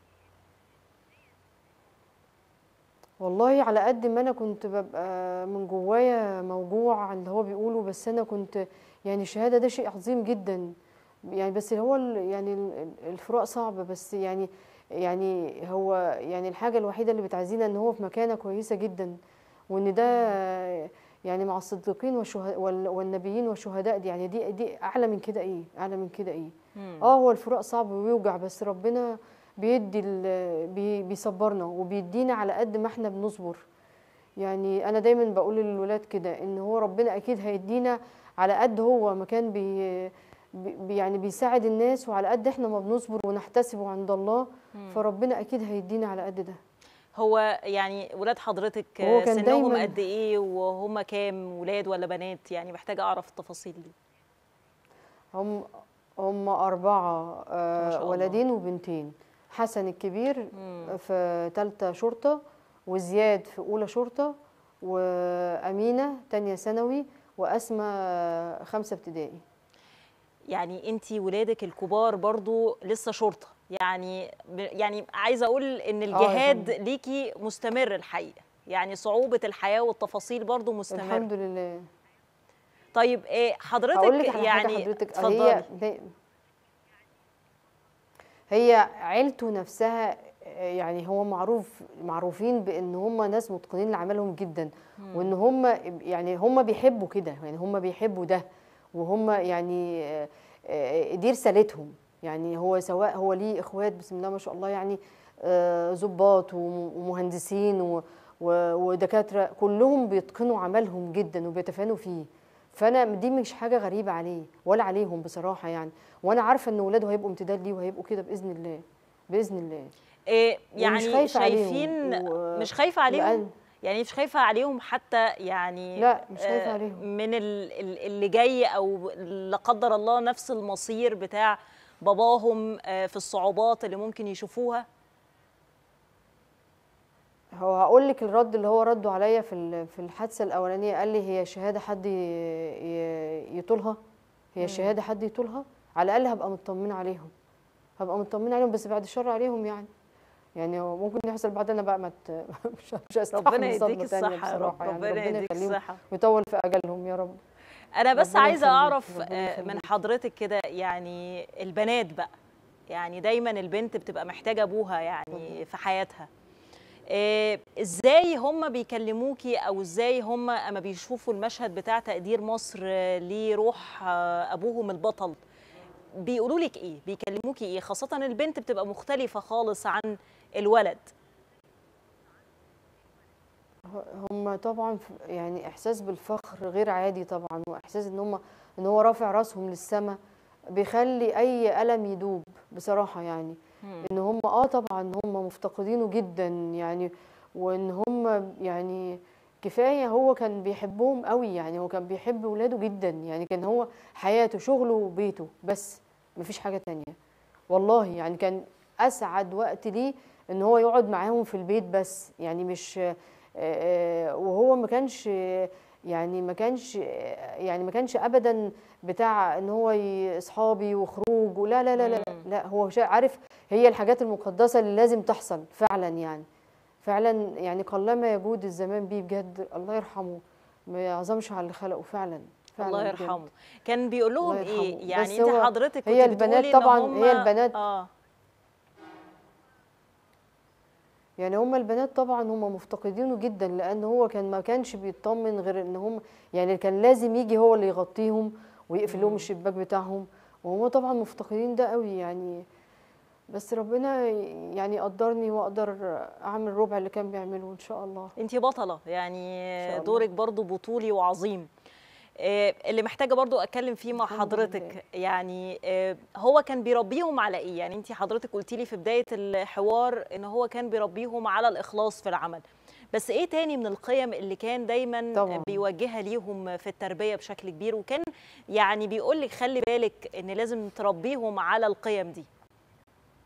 والله على قد ما انا كنت ببقى من جوايا موجوع عن اللي هو بيقوله بس انا كنت يعني الشهاده ده شيء عظيم جدا يعني بس هو ال- يعني ال- الفراق صعب بس يعني يعني هو يعني الحاجه الوحيده اللي بتعزينا ان هو في مكانه كويسه جدا وان ده يعني مع الصديقين والشهداء والنبيين والشهداء دي يعني دي دي اعلى من كده ايه اعلى من كده ايه اه هو الفراق صعب ويوجع بس ربنا بيدي ال- بي بيصبرنا وبيدينا على قد ما احنا بنصبر يعني انا دايما بقول للولاد كده ان هو ربنا اكيد هيدينا على قد هو ما كان بي بي يعني بيساعد الناس وعلى قد احنا ما بنصبر ونحتسبه عند الله فربنا اكيد هيدينا على قد ده هو يعني ولاد حضرتك هو كان سنهم دايماً- قد ايه وهم كام ولاد ولا بنات يعني محتاجه اعرف التفاصيل دي هم هم أربعة ما آه، شاء الله. ولدين وبنتين حسن الكبير مم. في تالتة شرطة وزياد في أولى شرطة وأمينة تانية ثانوي وأسمى خمسة ابتدائي يعني انت ولادك الكبار برضو لسه شرطه يعني يعني عايزه اقول ان الجهاد فندم. ليكي مستمر الحقيقه يعني صعوبه الحياه والتفاصيل برضو مستمر الحمد لله طيب ايه حضرتك هقول لك على يعني حاجة حضرتك اتفضلي هي هي- هي عيلته نفسها آه، يعني هو معروف معروفين بان هم ناس متقنين لعملهم جدا وان هم يعني هم بيحبوا كده يعني هم بيحبوا ده وهم يعني آه، آه، دي رسالتهم يعني هو سواء هو ليه اخوات بسم الله ما شاء الله يعني آه، ضباط وم- ومهندسين و- و- ودكاتره كلهم بيتقنوا عملهم جدا وبيتفانوا فيه فانا دي مش حاجه غريبه عليه ولا عليهم بصراحه يعني وانا عارفه ان ولاده هيبقوا امتداد ليه وهيبقوا كده باذن الله باذن الله إيه ومش يعني خايفة عليهم شايفين و- مش خايفه عليهم لأن- يعني مش خايفه عليهم حتى يعني لا، مش خايفة آه، عليهم. من ال- ال- اللي جاي او لا قدر الله نفس المصير بتاع باباهم آه، في الصعوبات اللي ممكن يشوفوها هو هقول لك الرد اللي هو رده عليا في ال- في الحادثه الاولانيه قال لي هي شهاده حد ي- ي- يطولها هي شهاده حد يطولها على الاقل هبقى مطمنه عليهم هبقى مطمنه عليهم بس بعد الشر عليهم يعني يعني هو ممكن يحصل بعدين بقى ما ت- مش مش هستحمل ربنا صدمة يديك تانية الصحه يا رب بصراحة يعني ربنا يديك يخليهم الصحه ويطول في اجلهم يا رب انا بس ربنا عايزه يخليك، اعرف ربنا آه، من يخليك. حضرتك كده يعني البنات بقى يعني دايما البنت بتبقى محتاجه ابوها يعني في حياتها آه، ازاي هم بيكلموكي او ازاي هم اما بيشوفوا المشهد بتاع تقدير مصر آه، لروح آه، ابوهم البطل بيقولوا لك ايه بيكلموكي ايه خاصه البنت بتبقى مختلفه خالص عن الولد هم طبعا ف- يعني احساس بالفخر غير عادي طبعا واحساس ان هم ان هو رافع راسهم للسماء بيخلي اي الم يدوب بصراحه يعني ان هم اه طبعا هم مفتقدينه جدا يعني وان هم يعني كفايه هو كان بيحبهم قوي يعني هو كان بيحب ولاده جدا يعني كان هو حياته شغله وبيته بس مفيش حاجه تانية والله يعني كان اسعد وقت ليه ان هو يقعد معاهم في البيت بس يعني مش آه، آه، وهو ما كانش آه، يعني ما كانش آه، يعني ما كانش ابدا بتاع ان هو ي- اصحابي وخروج ولا لا لا لا لا, لا هو شا- عارف هي الحاجات المقدسه اللي لازم تحصل فعلا يعني فعلا يعني قلما يجود الزمان بيه بجد الله يرحمه ما يعظمش على اللي خلقه فعلا فعلا الله بجد. يرحمه كان بيقول لهم الله ايه يرحمه. يعني بس انت هو- حضرتك هي كنت البنات بتقولي إن طبعاً- هم- هي البنات اه يعني هم البنات طبعا هم مفتقدينه جدا لان هو كان ما كانش بيطمن غير ان هم يعني كان لازم يجي هو اللي يغطيهم ويقفل لهم الشباك بتاعهم وهم طبعا مفتقدين ده قوي يعني بس ربنا يعني يقدرني واقدر اعمل ربع اللي كان بيعمله ان شاء الله انت بطله يعني شاء الله. دورك برضو بطولي وعظيم آه، اللي محتاجه برضو اتكلم فيه مع الحمد حضرتك لله. يعني آه، هو كان بيربيهم على ايه يعني انت حضرتك قلتي لي في بدايه الحوار ان هو كان بيربيهم على الاخلاص في العمل بس ايه تاني من القيم اللي كان دايما طبعاً. بيوجهها ليهم في التربيه بشكل كبير وكان يعني بيقول لك خلي بالك ان لازم تربيهم على القيم دي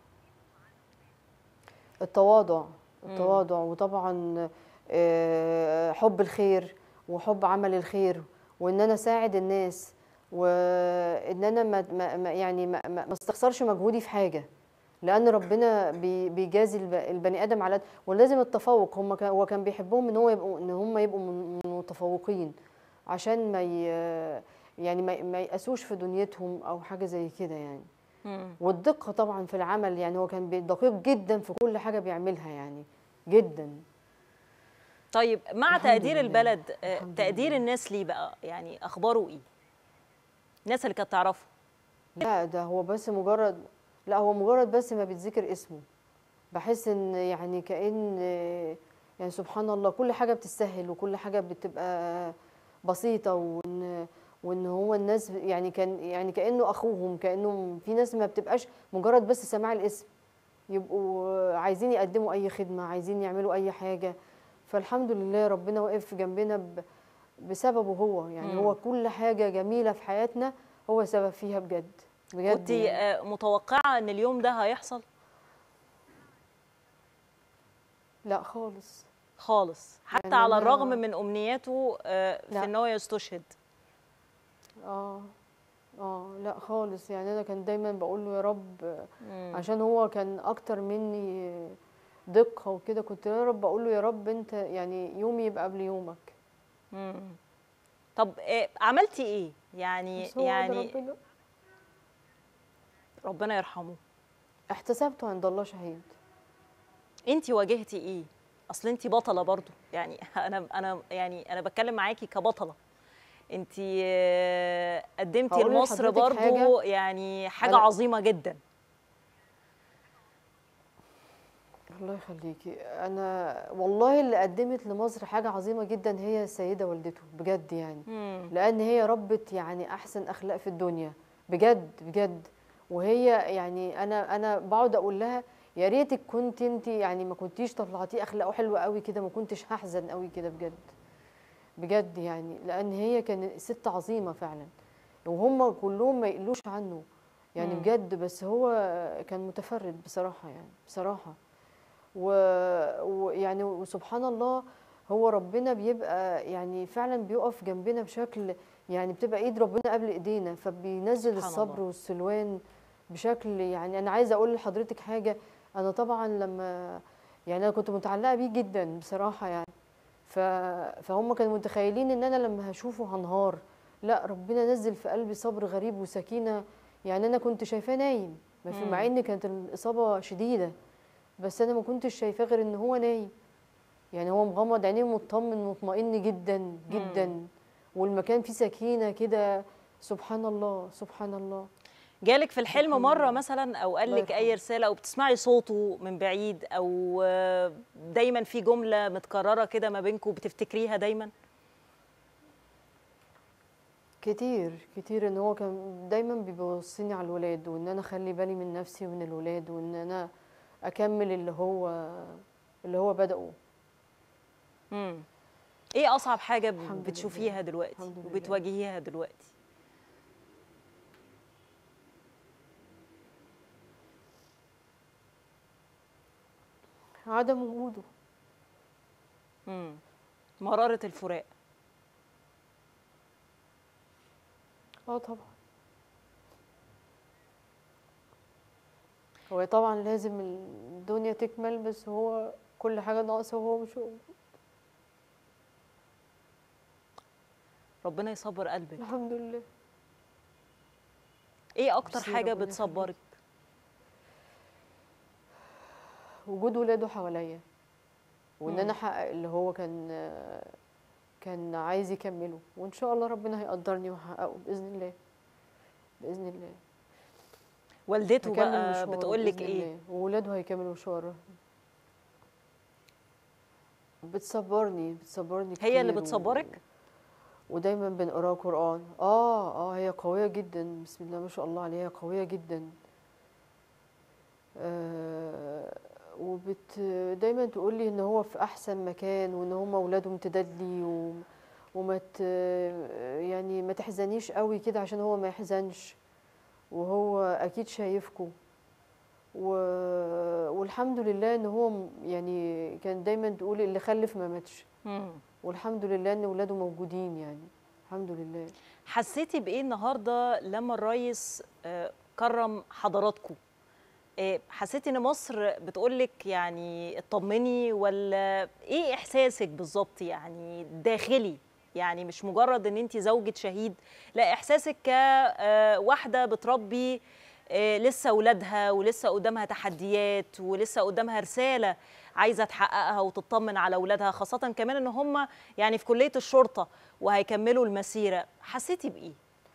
التواضع التواضع وطبعا آه، حب الخير وحب عمل الخير وان انا اساعد الناس وان انا ما ما- ما- يعني ما ما ما استخسرش مجهودي في حاجه لان ربنا بي- بيجازي الب- البني ادم على ولازم التفوق هم كان هو كان بيحبهم ان هو يبقوا ان هم يبقوا من- من متفوقين عشان ما ي يعني ما ما يقاسوش في دنيتهم او حاجه زي كده يعني مم. والدقه طبعا في العمل يعني هو كان بي- دقيق جدا في كل حاجه بيعملها يعني جدا طيب مع الحمد تقدير لله. البلد آه، الحمد تقدير لله. الناس ليه بقى يعني اخباره ايه الناس اللي كانت تعرفه لا ده هو بس مجرد لا هو مجرد بس ما بيتذكر اسمه بحس ان يعني كأن يعني سبحان الله كل حاجة بتستاهل وكل حاجة بتبقى بسيطة وان وان هو الناس يعني كان يعني كأنه اخوهم كأنه في ناس ما بتبقاش مجرد بس سماع الاسم يبقوا عايزين يقدموا اي خدمة عايزين يعملوا اي حاجة فالحمد لله ربنا واقف جنبنا ب- بسببه هو يعني مم. هو كل حاجة جميلة في حياتنا هو سبب فيها بجد بجد كنت يعني. متوقعه ان اليوم ده هيحصل لا خالص خالص حتى يعني على أنا- الرغم من امنياته آه، في لا. ان هو يستشهد اه اه لا خالص يعني انا كان دايما بقول له يا رب مم. عشان هو كان اكتر مني دقة وكده كنت يا رب اقول له يا رب انت يعني يومي يبقى قبل يومك مم. طب آه، عملتي ايه يعني بس هو ده يعني ربنا ربنا يرحمه احتسبته عند الله شهيد انت واجهتي ايه اصل انت بطله برضو يعني انا انا يعني انا بتكلم معاكي كبطله انت قدمتي هقول لمصر لحضرتك برضو حاجة. يعني حاجه أنا- عظيمه جدا الله يخليكي انا والله اللي قدمت لمصر حاجة عظيمة جدا هي السيدة والدته بجد يعني مم. لان هي ربت يعني احسن اخلاق في الدنيا بجد بجد وهي يعني انا انا بقعد اقول لها يا ريتك كنت انت يعني ما كنتيش طلعتيه اخلاقه حلوه قوي كده ما كنتش هحزن قوي كده بجد بجد يعني لان هي كانت ست عظيمه فعلا وهم كلهم ما يقلوش عنه يعني مم. بجد بس هو كان متفرد بصراحه يعني بصراحه و- ويعني وسبحان الله هو ربنا بيبقى يعني فعلا بيقف جنبنا بشكل يعني بتبقى ايد ربنا قبل ايدينا فبينزل سبحان الصبر الله. والسلوان بشكل يعني انا عايزه اقول لحضرتك حاجه انا طبعا لما يعني انا كنت متعلقه بيه جدا بصراحه يعني ف فهم كانوا متخيلين ان انا لما هشوفه هنهار لا ربنا نزل في قلبي صبر غريب وسكينه يعني انا كنت شايفاه نايم ما في- مع مم. ان كانت الاصابه شديده بس انا ما كنتش شايفاه غير ان هو نايم يعني هو مغمض عينيه مطمن مطمئن جدا جدا والمكان فيه سكينه كده سبحان الله سبحان الله جالك في الحلم الحمد مره لله. مثلا او قال الله لك اي يرحمه. رساله او بتسمعي صوته من بعيد او آه، دايما في جمله متكرره كده ما بينكم بتفتكريها دايما كتير كتير ان هو كان دايما بيوصيني على الولاد وان انا اخلي بالي من نفسي ومن الولاد وان انا اكمل اللي هو اللي هو بدأه مم. ايه اصعب حاجه ب- الحمد بتشوفيها لله. دلوقتي الحمد لله. وبتواجهيها دلوقتي عدم وجوده مم. مراره الفراق اه طبعا هو طبعا لازم الدنيا تكمل بس هو كل حاجة ناقصة وهو مش موجود ربنا يصبر قلبك الحمد لله ايه اكتر ميرسي، حاجه ربنا بتصبرك وجود ولاده حواليا وان مم. انا احقق اللي هو كان كان عايز يكمله وان شاء الله ربنا هيقدرني واحققه باذن الله باذن الله والدته هكمل بقى مشواره بتقول لك بإذن ايه الله، وولاده هيكملوا مشواره بتصبرني بتصبرني هي اللي كتير بتصبرك؟ ودايما بنقرا قرآن اه اه هي قوية جدا بسم الله ما شاء الله عليها قوية جدا آه وبت دايما تقول لي ان هو في احسن مكان وان هم اولاده امتداد لي و وما ت... يعني ما تحزنيش قوي كده عشان هو ما يحزنش وهو اكيد شايفكم و... والحمد لله ان هو م- يعني كان دايما تقول اللي خلف ما ماتش مم. والحمد لله ان ولاده موجودين يعني الحمد لله حسيتي بايه النهارده لما الرئيس آه، كرم حضراتكم آه، حسيتي ان مصر بتقولك يعني اطمني ولا ايه احساسك بالظبط يعني داخلي يعني مش مجرد ان انت زوجة شهيد لا احساسك كواحده بتربي آه، لسه اولادها ولسه قدامها تحديات ولسه قدامها رساله عايزه تحققها وتطمن على اولادها خاصه كمان ان هم يعني في كليه الشرطه وهيكملوا المسيره حسيتي بايه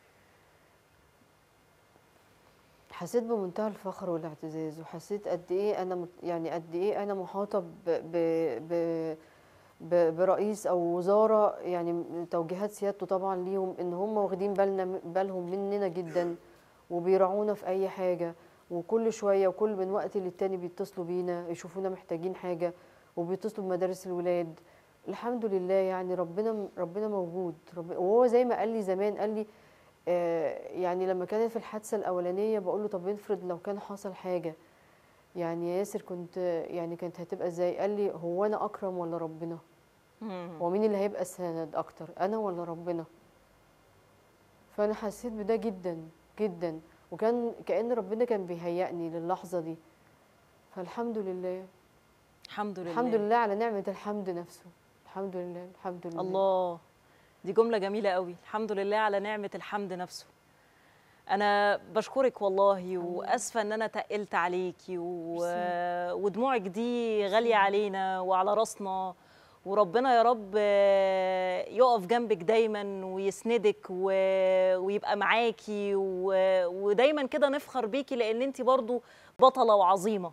حسيت بمنتهى الفخر والاعتزاز وحسيت قد ايه انا مت- يعني قد ايه انا محاطه ب ب ب ب برئيس او وزاره يعني توجيهات سيادته طبعا ليهم ان هم واخدين بالنا بالهم مننا جدا وبيراعونا في اي حاجه وكل شويه وكل من وقت للتاني بيتصلوا بينا يشوفونا محتاجين حاجه وبيتصلوا بمدارس الولاد الحمد لله يعني ربنا ربنا موجود رب وهو زي ما قال لي زمان قال لي آه، يعني لما كانت في الحادثه الاولانيه بقول له طب افرض لو كان حصل حاجه يعني يا ياسر كنت يعني كانت هتبقى ازاي قال لي هو انا اكرم ولا ربنا هو مين اللي هيبقى سند اكتر انا ولا ربنا فانا حسيت بده جدا جدا وكان كأن ربنا كان بيهيئني للحظه دي فالحمد لله الحمد لله الحمد لله على نعمه الحمد نفسه الحمد لله الحمد لله الله دي جملة جميلة قوي الحمد لله على نعمة الحمد نفسه أنا بشكرك والله وأسفة إن أنا تقلت عليكي و... ودموعك دي غالية علينا وعلى راسنا وربنا يا رب آه، يقف جنبك دايما ويسندك و... ويبقى معاكي و... ودايما كده نفخر بيكي لأن أنت برضو بطلة وعظيمة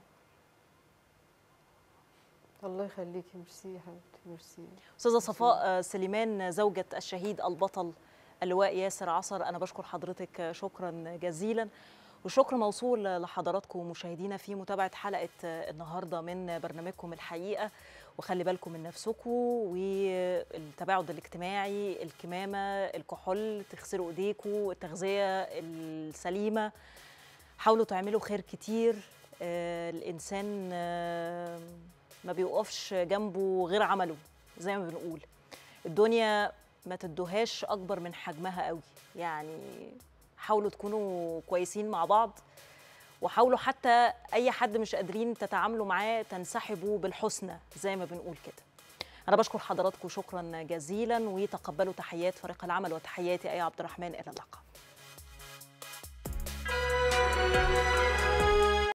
الله يخليكي ميرسي يا حبيبتي ميرسي استاذه صفاء آه، سليمان زوجة الشهيد البطل اللواء ياسر عصر انا بشكر حضرتك شكرا جزيلا وشكر موصول لحضراتكم مشاهدينا في متابعه حلقه النهارده من برنامجكم الحقيقه وخلي بالكم من نفسكم والتباعد الاجتماعي الكمامه الكحول تغسلوا ايديكم التغذيه السليمه حاولوا تعملوا خير كتير آه، الانسان آه، ما بيوقفش جنبه غير عمله زي ما بنقول الدنيا ما تدوهاش اكبر من حجمها قوي يعني حاولوا تكونوا كويسين مع بعض وحاولوا حتى اي حد مش قادرين تتعاملوا معاه تنسحبوا بالحسنى زي ما بنقول كده انا بشكر حضراتكم شكرا جزيلا وتقبلوا تحيات فريق العمل وتحياتي اي عبد الرحمن الى اللقاء